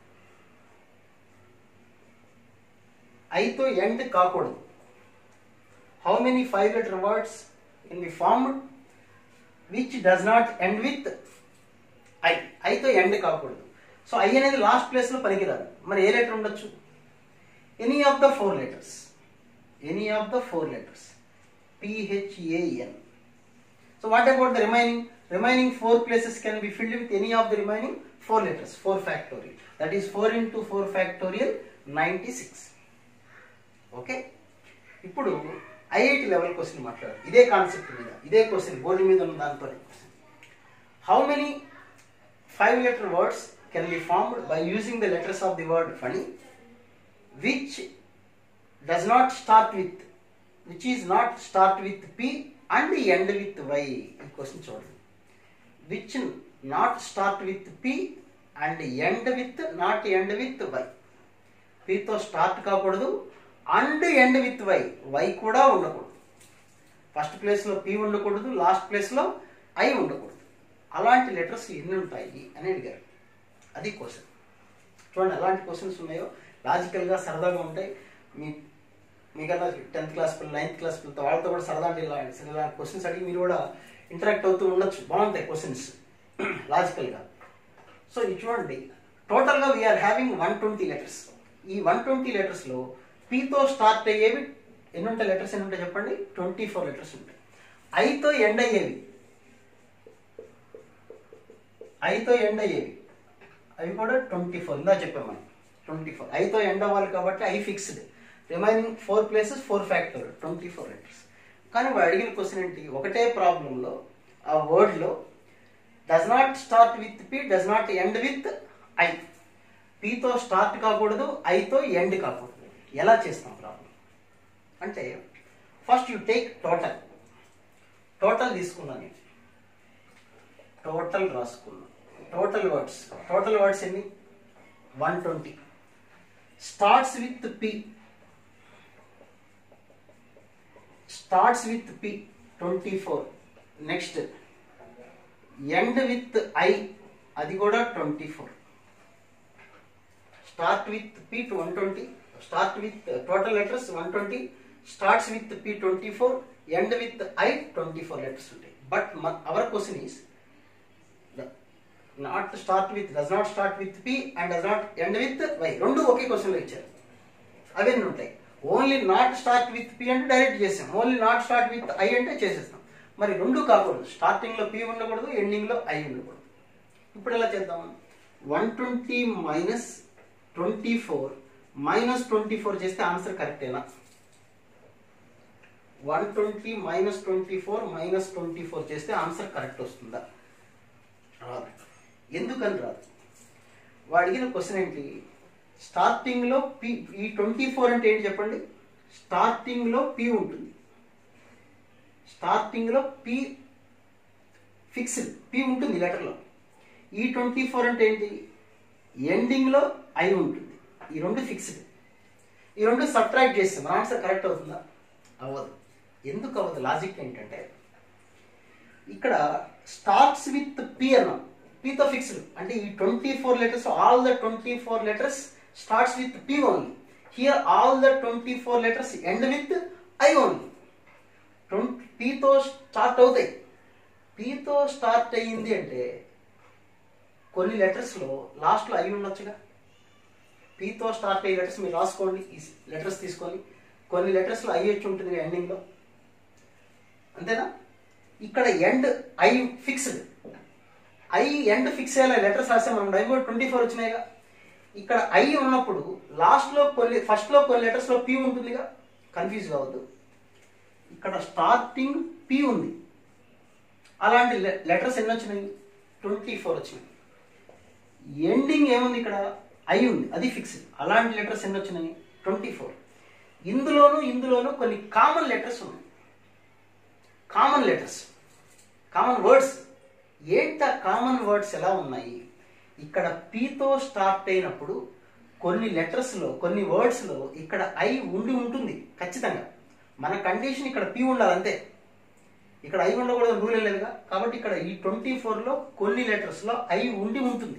Speaker 1: ఐతో ఎండ్ కాకూడదు how many five letter words in the formed which does not end with I ఐతో ఎండ్ కాకూడదు సో ఐ అనేది లాస్ట్ ప్లేస్లో పనికిరాదు మరి ఏ లెటర్ ఉండొచ్చు any of the four letters any of the four letters P H A N so what about the remaining remaining four places can be filled with any of the remaining four letters four factorial that is four into four factorial ninety six okay ఇప్పుడు IIT level question మాట్లాడు ఇదే concept మీద ఇదే question board మీద ఉన్న దాంతో how many five letter words can be formed by using the letters of the word Phani which does not start with which is not start with p and end with y ఈ question చూడండి which not start with p and end with not end with y p తో start కాకూడదు and end with Y Y కూడా ఉండకూడదు first ప్లేస్లో P ఉండకూడదు last ప్లేస్లో I ఉండకూడదు అలాంటి లెటర్స్ ఎన్ని ఉంటాయి అని అడిగారు అది క్వశ్చన్ చూడండి ఎలాంటి క్వశ్చన్స్ ఉన్నాయో లాజికల్గా సరదాగా ఉంటాయి మీ మీకన్నా టెన్త్ క్లాస్ పిల్లలు నైన్త్ క్లాస్ పిల్లలతో వాళ్ళతో కూడా సరదా అంటే ఇలా ఇలా క్వశ్చన్స్ అడిగి మీరు కూడా ఇంటరాక్ట్ అవుతూ ఉండొచ్చు బాగుంటాయి క్వశ్చన్స్ లాజికల్గా సో ఇది చూడండి టోటల్గా we are having one twenty letters ఈ వన్ ట్వంటీ లెటర్స్లో పీతో స్టార్ట్ అయ్యేవి ఎన్ని ఉంటాయి లెటర్స్ ఎన్ని ఉంటాయి చెప్పండి ట్వంటీ ఫోర్ లెటర్స్ ఉంటాయి ఐతో ఎండ్ అయ్యేవి ఐతో ఎండ్ అయ్యేవి అవి కూడా ట్వంటీ ఫోర్ ఇందా చెప్పాం మనం ట్వంటీ ఫోర్ ఐతో ఎండ్ అవ్వాలి కాబట్టి I fixed remaining four places four factor twenty four letters కానీ వాడు అడిగిన క్వశ్చన్ ఏంటి ఒకటే ప్రాబ్లంలో ఆ వర్డ్లో does not start with P does not end with I పితో స్టార్ట్ కాకూడదు ఐతో ఎండ్ కాకూడదు ఎలా చేస్తాం ప్రాబ్లం అంటే first you take total total తీసుకున్నాను టోటల్ రాసుకున్నాను టోటల్ వర్డ్స్ టోటల్ వర్డ్స్ ఎన్ని one twenty starts with P starts with P twenty four next end with I అది కూడా twenty four start with P to one twenty start with total letters one twenty starts with P twenty four end with I twenty four letters ఉంటాయి but our question is not start with does not start with P and does not end with Y రెండు ఒకే క్వశ్చన్లో ఇచ్చారు అవన్నీ ఉంటాయి only not start with P అంటే direct చేసాం only not start with I అంటే చేసేస్తాం మరి రెండు కాకూడదు స్టార్టింగ్ లో పి ఉండకూడదు ఎండింగ్ లో ఐ ఉండకూడదు ఇప్పుడు ఎలా చేద్దాం one twenty minus twenty four minus twenty four చేస్తే ఆన్సర్ కరెక్టేనా one twenty minus twenty four minus twenty four చేస్తే ఆన్సర్ కరెక్ట్ వస్తుందా రాదు ఎందుకని రాదు వాడు అడిగిన క్వశ్చన్ ఏంటి స్టార్టింగ్ లో పి ఈ ట్వంటీ ఫోర్ అంటే ఏంటి చెప్పండి స్టార్టింగ్ లో పి ఉంటుంది స్టార్టింగ్ లో పి ఫిక్స్డ్ పి ఉంటుంది లెటర్లో ఈ ట్వంటీ ఫోర్ అంటే ఏంటి ఎండింగ్ లో ఐ ఉంటుంది ఈ రెండు ఫిక్స్డ్ ఈ రెండు సబ్ట్రాక్ట్ చేస్తే మన ఆన్సర్ కరెక్ట్ అవుతుందా అవ్వదు ఎందుకు అవ్వదు లాజిక్ ఏంటంటే ఇక్కడ స్టార్ట్స్ విత్ పి అన్నాం పితో ఫిక్స్డ్ అంటే ఈ twenty four letters all the twenty four letters starts with P only here all the twenty four letters end with I only twenty పీతో స్టార్ట్ అవుతాయి పీతో స్టార్ట్ అయ్యింది అంటే కొన్ని లెటర్స్లో లాస్ట్లో అయి ఉండొచ్చుగా పీతో స్టార్ట్ అయ్యే లెటర్స్ మీరు రాసుకోండి ఈ లెటర్స్ తీసుకొని కొన్ని లెటర్స్లో ఐ వచ్చి ఉంటుంది ఎండింగ్లో అంతేనా ఇక్కడ end I fixed I end fix అయ్యేలా లెటర్స్ రాస్తే మనం డై కూడా ట్వంటీ ఫోర్ వచ్చినాయిగా ఇక్కడ ఐ ఉన్నప్పుడు లాస్ట్లో కొన్ని ఫస్ట్లో కొన్ని లెటర్స్లో పి ఉంటుందిగా కన్ఫ్యూజ్ కావద్దు ఇక్కడ స్టార్టింగ్ పి ఉంది అలాంటి లెటర్స్ ఎన్ని వచ్చినాయి ట్వంటీ ఫోర్ వచ్చినాయి ఎండింగ్ ఏముంది ఇక్కడ ఐ ఉంది అది ఫిక్స్ అలాంటి లెటర్స్ ఎన్ని వచ్చినాయి ట్వంటీ ఫోర్ ఇందులోను ఇందులోను కొన్ని కామన్ లెటర్స్ ఉన్నాయి కామన్ లెటర్స్ కామన్ వర్డ్స్ ఏంట కామన్ వర్డ్స్ ఎలా ఉన్నాయి ఇక్కడ పీతో స్టార్ట్ అయినప్పుడు కొన్ని లెటర్స్లో కొన్ని వర్డ్స్లో ఇక్కడ ఐ ఉండి ఉంటుంది ఖచ్చితంగా మన కండిషన్ ఇక్కడ పి ఉండాలి అంతే ఇక్కడ ఐ ఉండకూడదు రూల్ లేదుగా కాబట్టి ఇక్కడ ఈ ట్వంటీ ఫోర్లో కొన్ని లెటర్స్లో ఐ ఉండి ఉంటుంది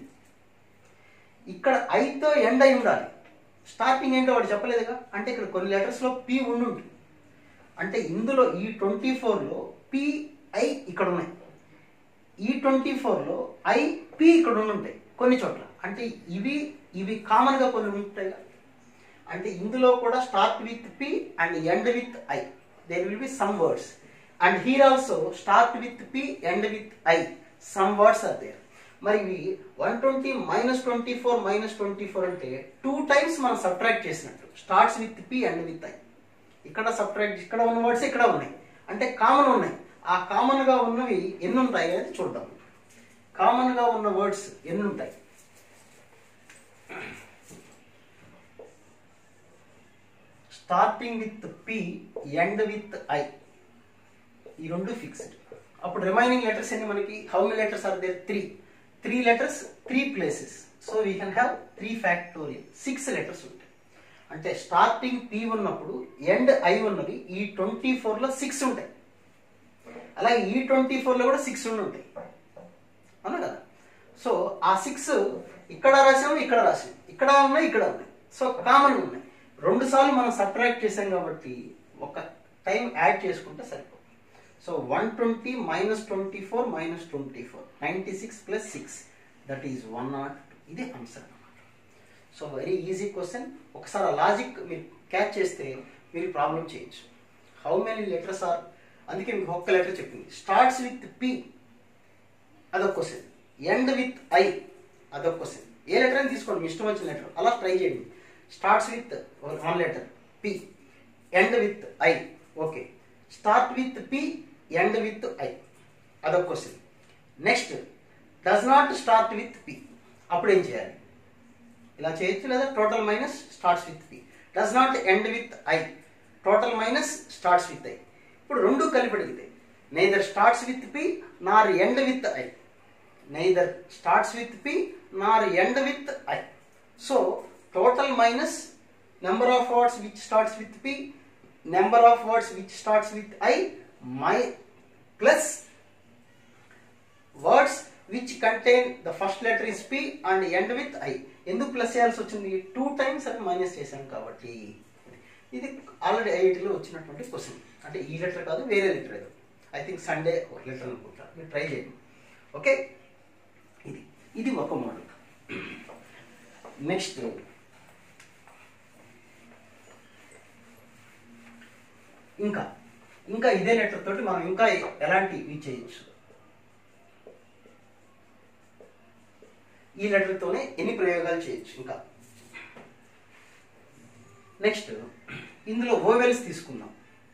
Speaker 1: ఇక్కడ ఐతో ఎండ్ అయి ఉండాలి స్టార్టింగ్ ఏంటో వాడు చెప్పలేదుగా అంటే ఇక్కడ కొన్ని లెటర్స్లో పి ఉండి ఉంటుంది అంటే ఇందులో ఈ ట్వంటీ ఫోర్లో పి ఐ ఇక్కడ ఉన్నాయి ఈ ట్వంటీ ఫోర్లో ఐ పి ఇక్కడ ఉండి ఉంటాయి కొన్ని చోట్ల అంటే ఇవి ఇవి కామన్గా కొన్ని ఉంటాయి అంటే ఇందులో కూడా start with P and end with I there will be some words and here also start with P end with I some words are there మరి ఇవి one twenty minus twenty four minus twenty four అంటే two times మనం subtract చేసినట్టు starts with P and with I ఇక్కడ subtract ఇక్కడ ఉన్న words ఇక్కడ ఉన్నాయి అంటే కామన్ ఉన్నాయి ఆ కామన్ గా ఉన్నవి ఎన్ని ఉంటాయి అనేది చూద్దాం కామన్ గా ఉన్న వర్డ్స్ ఎన్ని ఉంటాయి starting with P end with I ఈ రెండు ఫిక్స్డ్ అప్పుడు రిమైనింగ్ లెటర్స్ ఎన్ని మనకి how many letters are there three three letters three places so we can have three factorial six letters ఉంటాయి అంటే స్టార్టింగ్ పి ఉన్నప్పుడు ఎండ్ ఐ ఉన్నది ఈ ట్వంటీ ఫోర్లో సిక్స్ ఉంటాయి అలాగే ఈ ట్వంటీ ఫోర్లో కూడా సిక్స్ ఉండి ఉంటాయి అవునా కదా సో ఆ సిక్స్ ఇక్కడ రాసాము ఇక్కడ రాసాము ఇక్కడ ఉన్నాయి ఇక్కడ ఉన్నాయి సో కామన్ ఉన్నాయి రెండు సార్లు మనం సబ్ట్రాక్ట్ చేసాం కాబట్టి ఒక టైం యాడ్ చేసుకుంటే సరిపోతుంది so one twenty minus twenty four minus twenty four ninety six plus six that is one naught ఇది ఆన్సర్ అనమాట సో వెరీ ఈజీ క్వశ్చన్ ఒకసారి ఆ లాజిక్ మీరు క్యాచ్ చేస్తే మీరు ప్రాబ్లం చేయొచ్చు హౌ మెనీ లెటర్స్ ఆర్ అందుకే మీకు ఒక్క లెటర్ చెప్పింది స్టార్ట్స్ విత్ పి అదొక క్వశ్చన్ ఎండ్ విత్ ఐ అదొక క్వశ్చన్ ఏ లెటర్ అని తీసుకోండి మీ ఇష్టం వచ్చిన లెటర్ అలా ట్రై చేయండి starts with one letter P end with I okay start with P end with I అదొక question next does not start with P అప్పుడు ఏం చేయాలి ఇలా చేయొచ్చు లేదా total minus starts with P does not end with I total minus starts with I ఇప్పుడు రెండు కలిపి అడిగితే neither starts with P nor end with I neither starts with P nor end with I so total minus number of words which starts with P number of words which starts with I my plus words which contain the first letter is P and end with I ఎందుకు plus చేయాల్సి వచ్చింది two times అని minus చేశాను కాబట్టి ఇది already ఐఐటీలో వచ్చినటువంటి question అంటే ఈ లెటర్ కాదు వేరే లెటర్ ఏదో ఐ థింక్ సండే ఒక లెటర్ అనుకుంటా మీరు ట్రై చేయండి ఓకే ఇది ఇది ఒక మోడల్ నెక్స్ట్ ఇంకా ఇంకా ఇదే లెటర్ తోటి మనం ఇంకా ఎలాంటి ఇవి చేయొచ్చు ఈ లెటర్తోనే ఎన్ని ప్రయోగాలు చేయొచ్చు ఇంకా నెక్స్ట్ ఇందులో ఓవెల్స్ తీసుకుందాం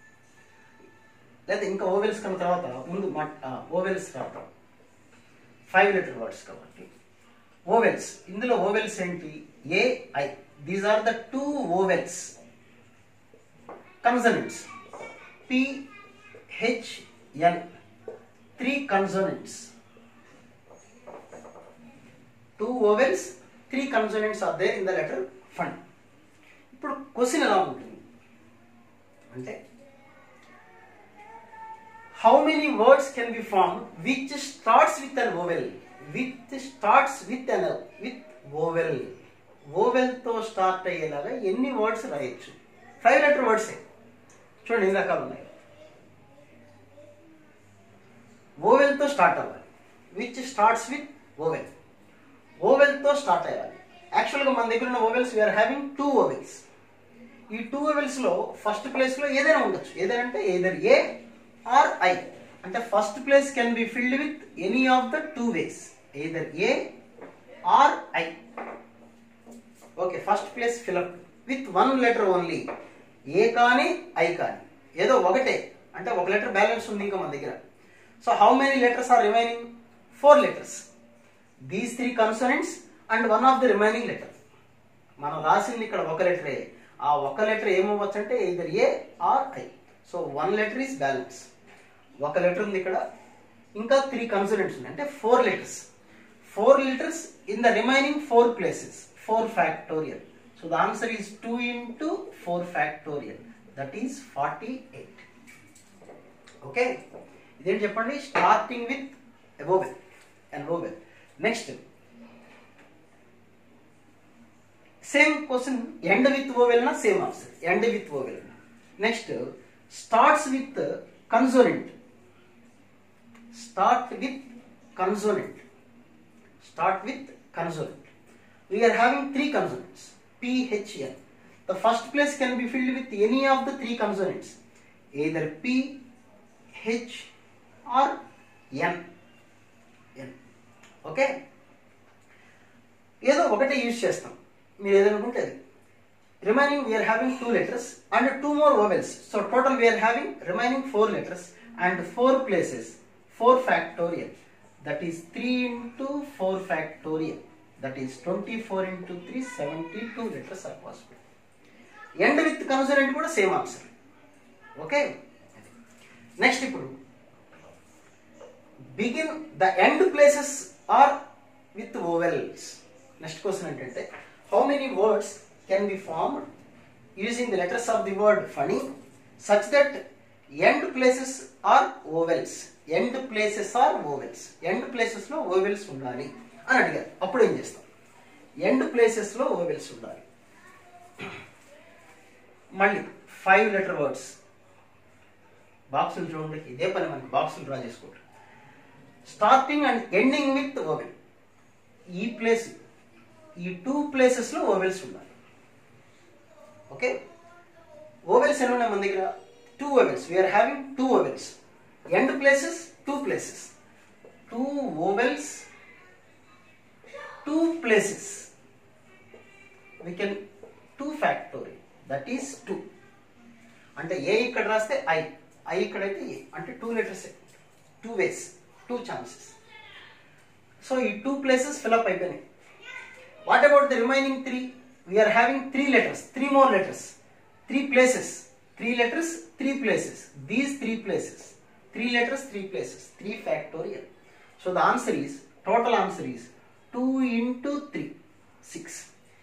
Speaker 1: లేదా ఇంకా ఓవెల్స్ కన్న తర్వాత ముందు ఓవెల్స్ రావటం ఫైవ్ లెటర్ వర్డ్స్ కాబట్టి ఓవెల్స్ ఇందులో ఓవెల్స్ ఏంటి A I these are the two vowels consonants P H N three consonants two vowels three consonants are there in the letter fund ఇప్పుడు క్వశ్చన్ ఎలా ఉంటుంది అంటే how many words can be form which starts with an vowel with starts with an with vowel vowel తో start అయ్యేలాగా ఎన్ని words రాయొచ్చు five letter వర్డ్సే చూడండి ఎన్ని రకాలు ఉన్నాయి ఓవెల్ తో స్టార్ట్ అవ్వాలి which starts with vowel vowel తో స్టార్ట్ అయ్యాలి యాక్చువల్గా మన దగ్గర ఉన్న vowels we're having two vowels ఈ టూ ఓవెల్స్ లో ఫస్ట్ ప్లేస్ లో ఏదైనా ఉండొచ్చు ఏదైనా అంటే ఏదర్ ఏ ఆర్ ఐ అంటే first place can be filled with any of the two ways either A or I okay first place fill up with one letter only A కానీ I కానీ ఏదో ఒకటే అంటే ఒక లెటర్ బ్యాలెన్స్ ఉంది ఇంకా మన దగ్గర so how many letters are remaining four letters these three consonants and one of the remaining letter మనం రాసింది ఇక్కడ ఒక లెటరే ఆ ఒక లెటర్ ఏమవ్వచ్చు అంటే either A or I so one letter is balance ఒక లెటర్ ఉంది ఇక్కడ ఇంకా త్రీ కన్సనెంట్స్ ఉన్నాయి అంటే four letters four letters in the remaining four places four factorial so the answer is two into four factorial that is forty eight okay ఇదేంటి చెప్పండి starting with a vowel and vowel next same question end with vowel నా same answer end with vowel next starts with consonant start with consonant start with consonant we are having three consonants p h n the first place can be filled with any of the three consonants either p h or n n okay ఏదో ఒకటే use చేస్తాం మీరు ఏదనుకుంటే అది remaining we're having two letters and two more vowels so total we are having remaining four letters and four places four factorial that is three into four factorial that is twenty four into three seventy two letters are possible end with consonant కూడా same answer okay next ఇప్పుడు begin the end places are with vowels next question ఏంటంటే how many words can be formed using the letters of the word Phani such that end places are vowels end places are vowels end places లో vowels ఉండాలి అని అడిగారు అప్పుడు ఏం చేస్తాం end places లో vowels ఉండాలి మళ్ళీ ఫైవ్ లెటర్ వర్డ్స్ బాక్సులు చూడండి ఇదే పని మనకి బాక్సులు డ్రా చేసుకుంటారు starting and ending with vowel ఈ ప్లేస్ ఈ టూ ప్లేసెస్ లో ఓవెల్స్ ఉండాలి ఓకే ఓవెల్స్ ఎన్ని ఉన్నాయి మన దగ్గర two vowels we're having two vowels end places two places two vowels two places we can two factorial that is two అంటే A ఇక్కడ రాస్తే ఐ ఐ ఇక్కడైతే ఏ అంటే two letters two ways two chances so ఈ two places fill up అయిపోయినాయి what about the remaining three we are having three letters three more letters three places three letters three places these three places three letters three places three factorial so the answer is total answer is two into three six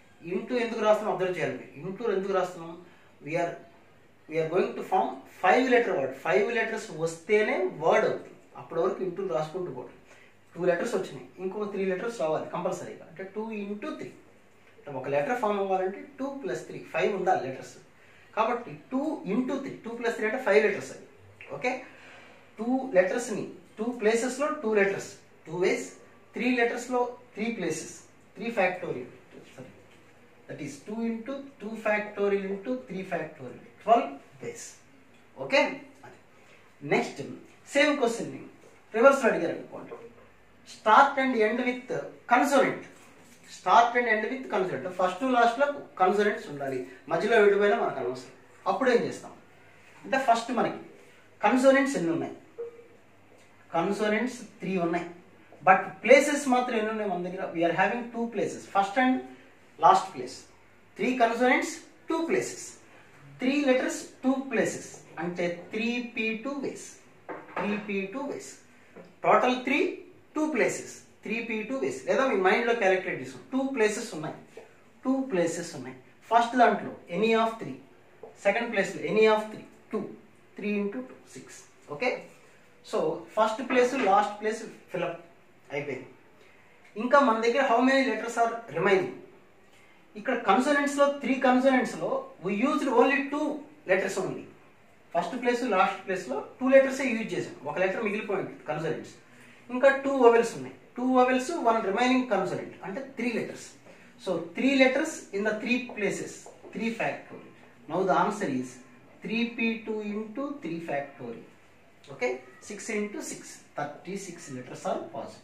Speaker 1: into ఎందుకు రాస్తున్నాం observe చేయాలి into ఎందుకు రాస్తున్నాం we're we're going to form five letter word five letters వస్తేనే word అవుతుంది అప్పటి వరకు into రాసుకుంటూ పోవడం టూ లెటర్స్ వచ్చినాయి ఇంకో త్రీ లెటర్స్ రావాలి కంపల్సరీగా అంటే టూ ఇంటూ త్రీ ఒక లెటర్ ఫామ్ అవ్వాలంటే టూ ప్లస్ త్రీ ఫైవ్ ఉండాలి లెటర్స్ కాబట్టి two into three two plus three అంటే ఫైవ్ లెటర్స్ అవి ఓకే టూ లెటర్స్ని టూ ప్లేసెస్లో two letters two ways three లెటర్స్లో three places three factorial sorry that is two into two factorial into three factorial twelve ways okay next same question reverse అడిగారు అనుకోండి start and end with consonant start and end with consonant first last లో consonants ఉండాలి మధ్యలో విడిపోయినా మనకు అనవసరం అప్పుడు ఏం చేస్తాం అంటే ఫస్ట్ మనకి కన్సోనెంట్స్ ఎన్ని ఉన్నాయి కన్సోనెంట్స్ త్రీ ఉన్నాయి బట్ ప్లేసెస్ మాత్రం ఎన్ని ఉన్నాయి మన దగ్గర we're having two places first and last place three consonants two places three letters two places అంటే three P two ways three P two ways total three two places three P two ways లేదా మీ మైండ్లో calculate చేసుకో two places ఉన్నాయి two places ఉన్నాయి first దాంట్లో any of three second ప్లేస్లో any of three two three into two six okay so first place last place fill up అయిపోయింది ఇంకా మన దగ్గర how many letters are remaining ఇక్కడ కన్సోనెంట్స్ లో త్రీ కన్సోనెంట్స్ లో we used only two letters only first place last place లో two letters use చేసాం ఒక లెటర్ మిగిలిపోయింది కన్సోనెంట్స్ ఇంకా టూ ఓవెల్స్ ఉన్నాయి two vowels one remaining consonant అంటే three letters so three letters in the three places three factorial now the answer is three P two into three factorial okay six into six thirty six letters are possible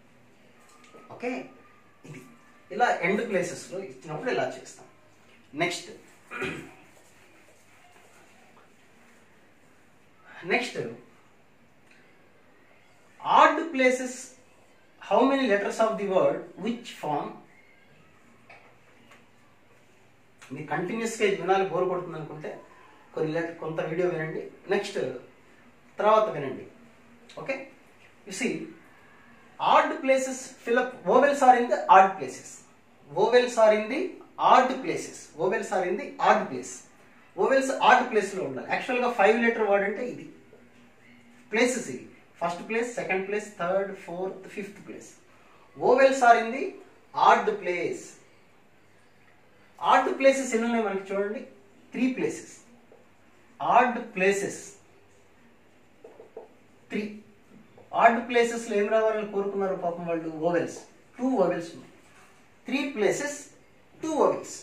Speaker 1: okay ఇది ఇలా end ప్లేసెస్లో ఇచ్చినప్పుడు ఇలా చేస్తాం next next odd places how many letters of the word which form మీరు కంటిన్యూస్గా ఇది వినాలి బోర్ కొడుతుంది అనుకుంటే కొన్ని లెటర్ కొంత వీడియో వినండి నెక్స్ట్ తర్వాత వినండి okay you see odd places fill up vowels are in the odd places vowels are in the odd places vowels are in the odd place vowels odd place లో ఉండాలి actual గా five letter word అంటే ఇది places ఇది first place second place third fourth fifth place vowels are in the odd place odd places ఎన్ని ఉన్నాయి మనకి చూడండి three places odd places three odd places లో ఏం రావాలని కోరుకున్నారు పాపం వాళ్ళు ఓవెల్స్ టూ ఓవెల్స్ ఉన్నాయి త్రీ ప్లేసెస్ టూ ఓవెల్స్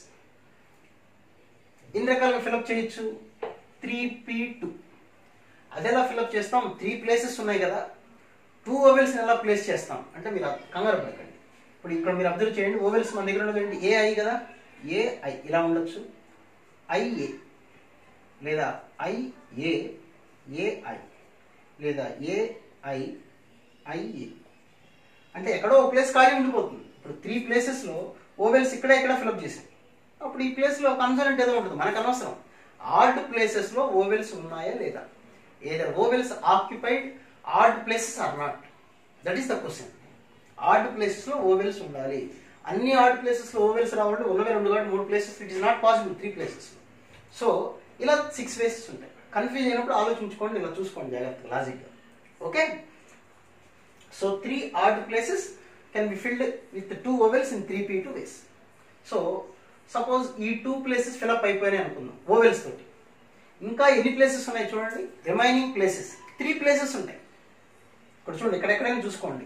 Speaker 1: ఎన్ని రకాలుగా ఫిలప్ చేయొచ్చు త్రీ పీ టూ అదెలా ఫిలప్ చేస్తాం త్రీ ప్లేసెస్ ఉన్నాయి కదా టూ ఓవెల్స్ ఎలా ప్లేస్ చేస్తాం అంటే మీరు కంగారు పడకండి ఇప్పుడు ఇక్కడ మీరు అబ్జర్వ్ చేయండి ఓవెల్స్ మన దగ్గర ఉన్నది ఏంటి ఏ ఐ కదా ఏ ఐ ఇలా ఉండొచ్చు ఐఏ లేదా ఐ ఏ ఏ ఐ లేదా ఏ ఐ ఐఏ అంటే ఎక్కడో ఒక ప్లేస్ ఖాళీ ఉండిపోతుంది ఇప్పుడు త్రీ ప్లేసెస్లో ఓవెల్స్ ఇక్కడ ఇక్కడ ఫిలప్ చేసాం అప్పుడు ఈ ప్లేస్లో కన్సోనెంట్ ఏదో ఉంటుంది మనకు అనవసరం ఆర్డ్ ప్లేసెస్లో ఓవెల్స్ ఉన్నాయా లేదా either vowels occupied odd places or not that is the question odd ప్లేసెస్లో ఓవెల్స్ ఉండాలి అన్ని ఆర్డ్ ప్లేసెస్లో ఓవెల్స్ రావాలంటే ఉన్నవే రెండు కాబట్టి మూడు places it is not possible three ప్లేసెస్లో సో ఇలా సిక్స్ వేసెస్ ఉంటాయి కన్ఫ్యూజ్ అయినప్పుడు ఆలోచించుకోండి ఇలా చూసుకోండి జాగ్రత్తగా లాజిక్గా okay so three odd places can be filled with two vowels in three P two ways so suppose ఈ టూ ప్లేసెస్ ఫిలప్ అయిపోయినాయి అనుకుందాం ఓవెల్స్ తోటి ఇంకా ఎన్ని ప్లేసెస్ ఉన్నాయి చూడండి రిమైనింగ్ ప్లేసెస్ త్రీ ప్లేసెస్ ఉంటాయి ఇక్కడ చూడండి ఎక్కడెక్కడైనా చూసుకోండి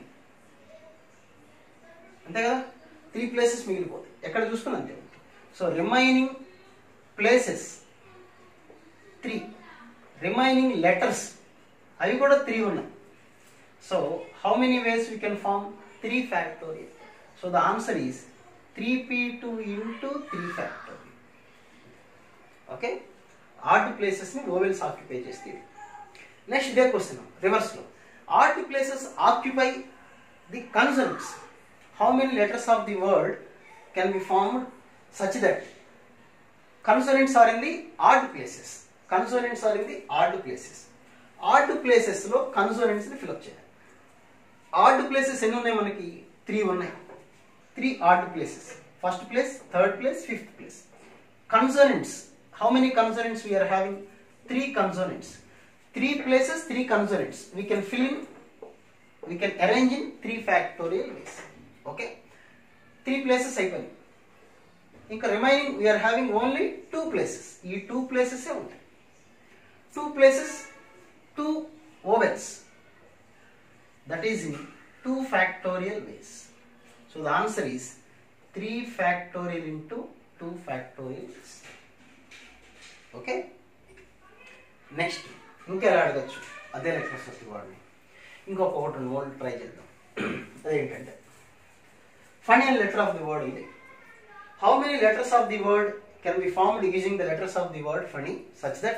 Speaker 1: అంతే కదా త్రీ ప్లేసెస్ మిగిలిపోతాయి ఎక్కడ చూసుకుని అంతే so remaining places three remaining letters అవి కూడా త్రీ ఉన్నాయి so how many ways we can form three factorial so the answer is three P two into three factorial okay odd ప్లేసెస్ని ఓవెల్స్ ఆక్యుపై చేస్తే next ఇదే question రివర్స్లో odd places occupy the consonants how many letters of the word can be formed such that consonants are in the odd places consonants are in the odd places odd ప్లేసెస్లో కన్సోనెంట్స్ని fill up చేయాలి ఆర్డ్ places ఎన్ని ఉన్నాయి మనకి three ఉన్నాయి three odd places first place third place fifth place consonants how many consonants we're having three consonants three places three consonants we can fill in we can arrange in three factorial ways okay three places అయిపోయినాయి ఇంకా remaining we're having only two places ఈ two places ఉంటాయి two places two vowels that is in two factorial ways so the answer is three factorial into two factorial ways okay next ఇంకెలా అడగచ్చు అదే లెక్కర్స్ వస్తుంది వాడిని ఇంకొక ఒకటి రెండు వర్డ్ ట్రై చేద్దాం అదేంటంటే ఫైనల్ అనే లెటర్ ఆఫ్ ది వర్డ్ ఉంది how many letters of the word can be formed using the letters of the word Phani such that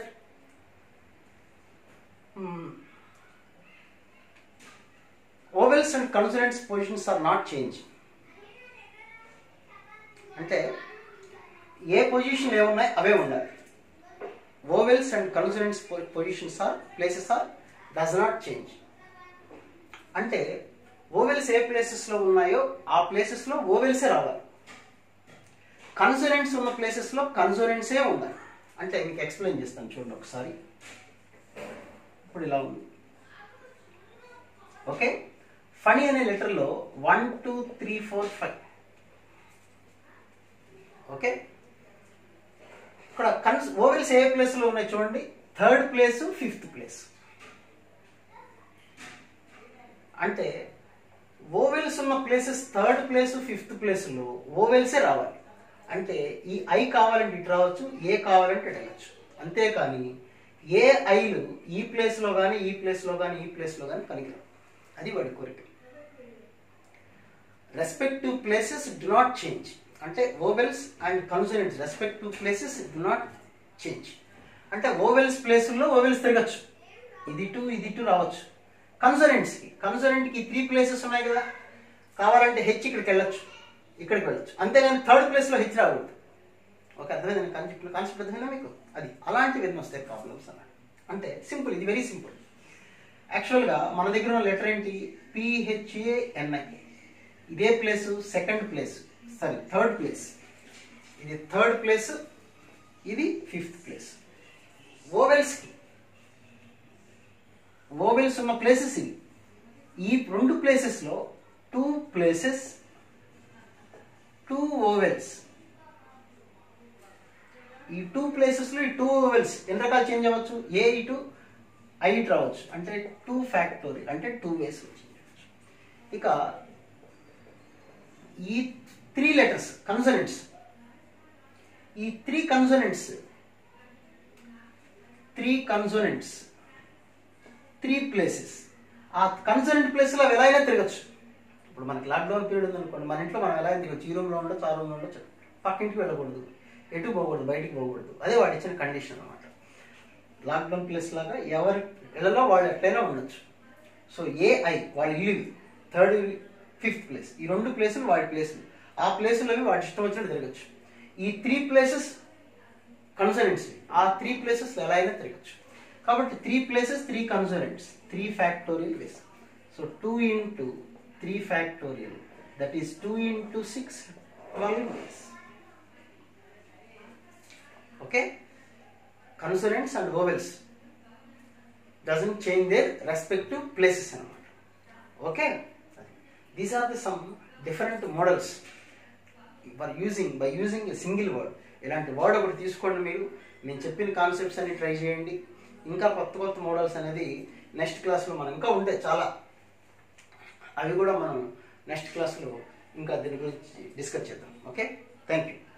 Speaker 1: vowels and consonants positions are not change అంటే ఏ position ఏమున్నాయి అవే ఉండాలి vowels and consonants positions are places are does not change అంటే vowels ఏ ప్లేసెస్లో ఉన్నాయో ఆ ప్లేసెస్లో ఓవెల్సే రావాలి కన్సోనెంట్స్ ఉన్న ప్లేసెస్లో కన్సోనెంట్సే ఉండాలి అంటే మీకు ఎక్స్ప్లెయిన్ చేస్తాను చూడండి ఒకసారి ఇప్పుడు ఇలా ఉంది ఓకే ఫనీ అనే లెటర్లో one two three four five okay ఇక్కడ కన్స్ ఓవెల్స్ ఏ ప్లేస్లో ఉన్నాయి చూడండి థర్డ్ ప్లేస్ ఫిఫ్త్ ప్లేస్ అంటే ఓవెల్స్ ఉన్న ప్లేసెస్ థర్డ్ ప్లేస్ ఫిఫ్త్ ప్లేస్లో ఓవెల్సే రావాలి అంటే ఈ ఐ కావాలంటే ఇటు రావచ్చు ఏ కావాలంటే ఇటు వెళ్ళచ్చు అంతేకాని ఏ ఐలు ఈ ప్లేస్లో కానీ ఈ ప్లేస్లో కానీ ఈ ప్లేస్లో కానీ పనికిరావు అది వాడి కోరిక respective places do not change అంటే vowels and consonants respective places do not change అంటే ఓవెల్స్ ప్లేసుల్లో ఓవెల్స్ తిరగచ్చు ఇది టు ఇది టు రావచ్చు కన్సోనెంట్స్కి కన్సోనెంట్కి త్రీ ప్లేసెస్ ఉన్నాయి కదా కావాలంటే హెచ్ ఇక్కడికి వెళ్ళొచ్చు ఇక్కడికి వెళ్ళొచ్చు అంతేగాని థర్డ్ ప్లేస్లో హెచ్ రాకూడదు ఒక అర్థమైన కాన్సెప్ట్ కాన్సెప్ట్ అర్థమైనా మీకు అది అలాంటివి ఎన్ని వస్తాయి ప్రాబ్లమ్స్ అన్నమాట అంటే సింపుల్ ఇది వెరీ సింపుల్ యాక్చువల్గా మన దగ్గర ఉన్న లెటర్ ఏంటి పిహెచ్ఏఎన్ఐ ఇదే place second place sorry third place ఇది థర్డ్ ప్లేస్ ఇది ఫిఫ్త్ ప్లేస్ ఓవెల్స్కి ఓవెల్స్ ఉన్న ప్లేసెస్ ఇవి ఈ రెండు ప్లేసెస్లో టూ ప్లేసెస్ టూ ఓవెల్స్ ఈ టూ ప్లేసెస్లో ఈ టూ ఓవెల్స్ ఎన్ని రకాలు చేంజ్ అవ్వచ్చు ఏ ఇటు ఐ ఇటు రావచ్చు అంటే టూ ఫ్యాక్టోరియల్ అంటే టూ వేస్ చేంజ్ అవ్వచ్చు ఇక ఈ త్రీ లెటర్స్ కన్సనెంట్స్ ఈ three consonants three consonants three places ఆ కన్సనెంట్ ప్లేస్లో అవి ఎలా అయినా తిరగచ్చు ఇప్పుడు మనకి లాక్డౌన్ పీరియడ్ ఉందనుకోండి మన ఇంట్లో మనం ఎలా అయినా తిరగచ్చు ఈ రూమ్లో ఉండొచ్చు ఆ రూమ్లో ఉండొచ్చు పక్కింటికి వెళ్ళకూడదు ఎటు పోకూడదు బయటికి పోకూడదు అదే వాడు ఇచ్చిన కండిషన్ అనమాట లాక్డౌన్ ప్లేస్ లాగా ఎవరి ఇళ్లలో వాళ్ళు ఎట్లయినా ఉండొచ్చు సో ఏఐ వాళ్ళ ఇల్లు థర్డ్ ఫిఫ్త్ ప్లేస్ ఈ రెండు ప్లేసులు వాడి ప్లేసులు ఆ ప్లేసులు వాడి ఇష్టం వచ్చినట్టు తిరగచ్చు ఈ త్రీ ప్లేసెస్ కన్సనెంట్స్ ఆ త్రీ ప్లేసెస్ ఎలా అయినా తిరగచ్చు కాబట్టి three places three consonants three factorial ways so two into three factorial that is two into six twelve ways okay consonants and vowels doesn't change their respective places అనమాట okay these are the some different models for using by using a single word ఇలాంటి word ఒకటి తీసుకోండి మీరు నేను చెప్పిన concepts అన్ని try చేయండి ఇంకా కొత్త కొత్త మోడల్స్ అనేది నెక్స్ట్ క్లాస్లో మనం ఇంకా ఉంటాయి చాలా అవి కూడా మనం నెక్స్ట్ క్లాస్లో ఇంకా దీని గురించి డిస్కస్ చేద్దాం ఓకే థ్యాంక్ యూ